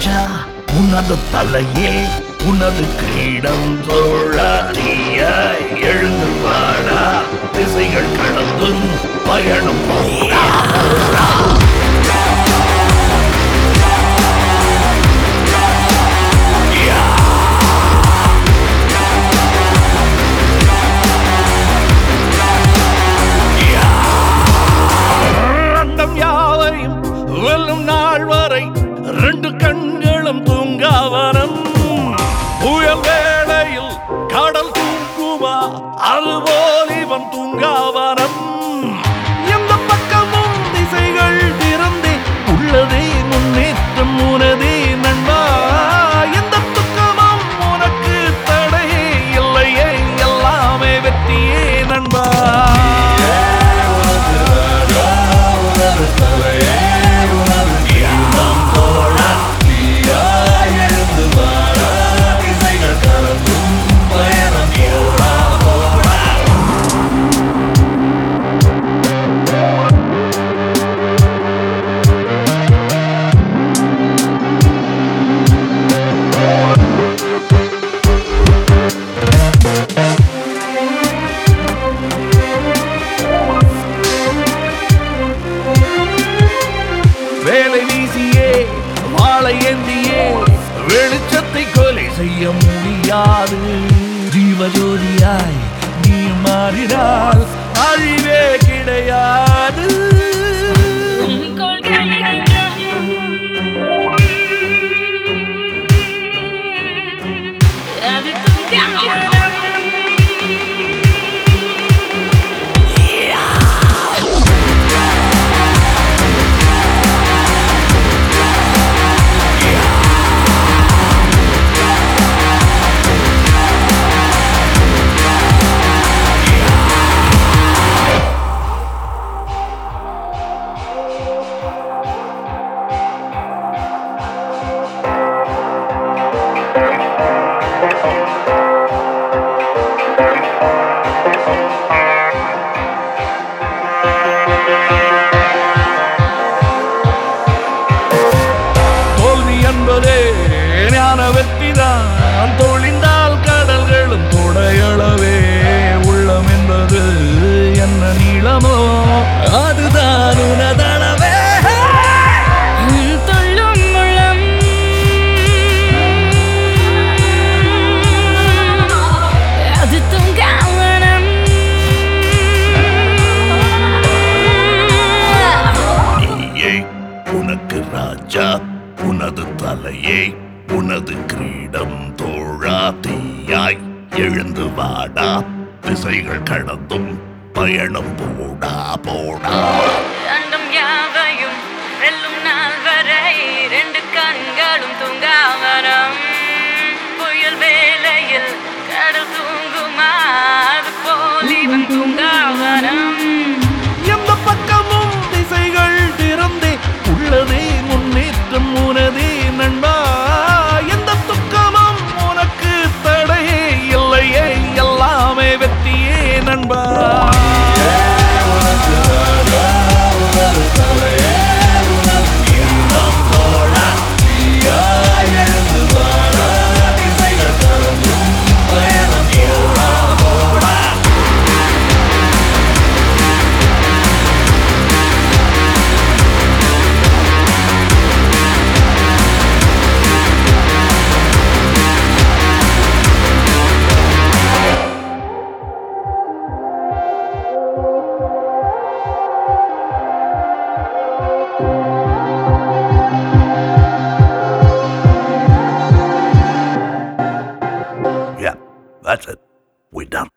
ராஜா உனது தலையே உனது கிரீடம் தோழாரிய எழுந்து வாடா திசைகள் கடந்தும் பயணம் போடா அண்டம் யாவையும் வெல்லும் நாள் வரை ரெண்டு கண்களும் தூங்காவரம் புயல் வேளையில் கடல் தூங்குமா அதுபோல் இவன் தூங்காவரம் எந்த பக்கமும் திசைகள் திறந்தே உள்ளதே முன்னேற்றம் உனதே நண்பா எந்த துக்கமும் உனக்கு தடையே இல்லையே எல்லாமே வெற்றியே நண்பா வேலை வீசியே வாழை ஏந்தியே வெளிச்சத்தை கொலை செய்ய முடியாது ஜீவஜோதியாய் நீ மாறினால் அழிவே கிடையாது தோல்வி என்பதே ஞான வெற்றிதான் தொழிந்தால் கடல்களும் தொடையளவே உள்ளம் என்பது என்ன நீளமோ அதுதான் உனதளவே துள்ளும் முழம் அது தூங்காவனம் நீயே உனக்கு ராஜா உனது தலையே உனது கிரீடம் தோழா தீயாய் எழுந்து வாடா திசைகள் கடந்தும் பயணம் போடா போடா அண்டம் யாவையும் வெல்லும் நாள் வரை ரெண்டு கண்களும் தூங்காவரம் புயல் வேளையில் கடல் தூங்குமா அது போல் இவன் தூங்காவரம் எந்த பக்கமும் திசைகள் திறந்தே உள்ளதே முன்னேற்றம் உனதே நண்பா எந்த துக்கமும் உனக்கு தடையே இல்லையே எல்லாமே வெற்றியே நண்பா Yeah, that's it. We done.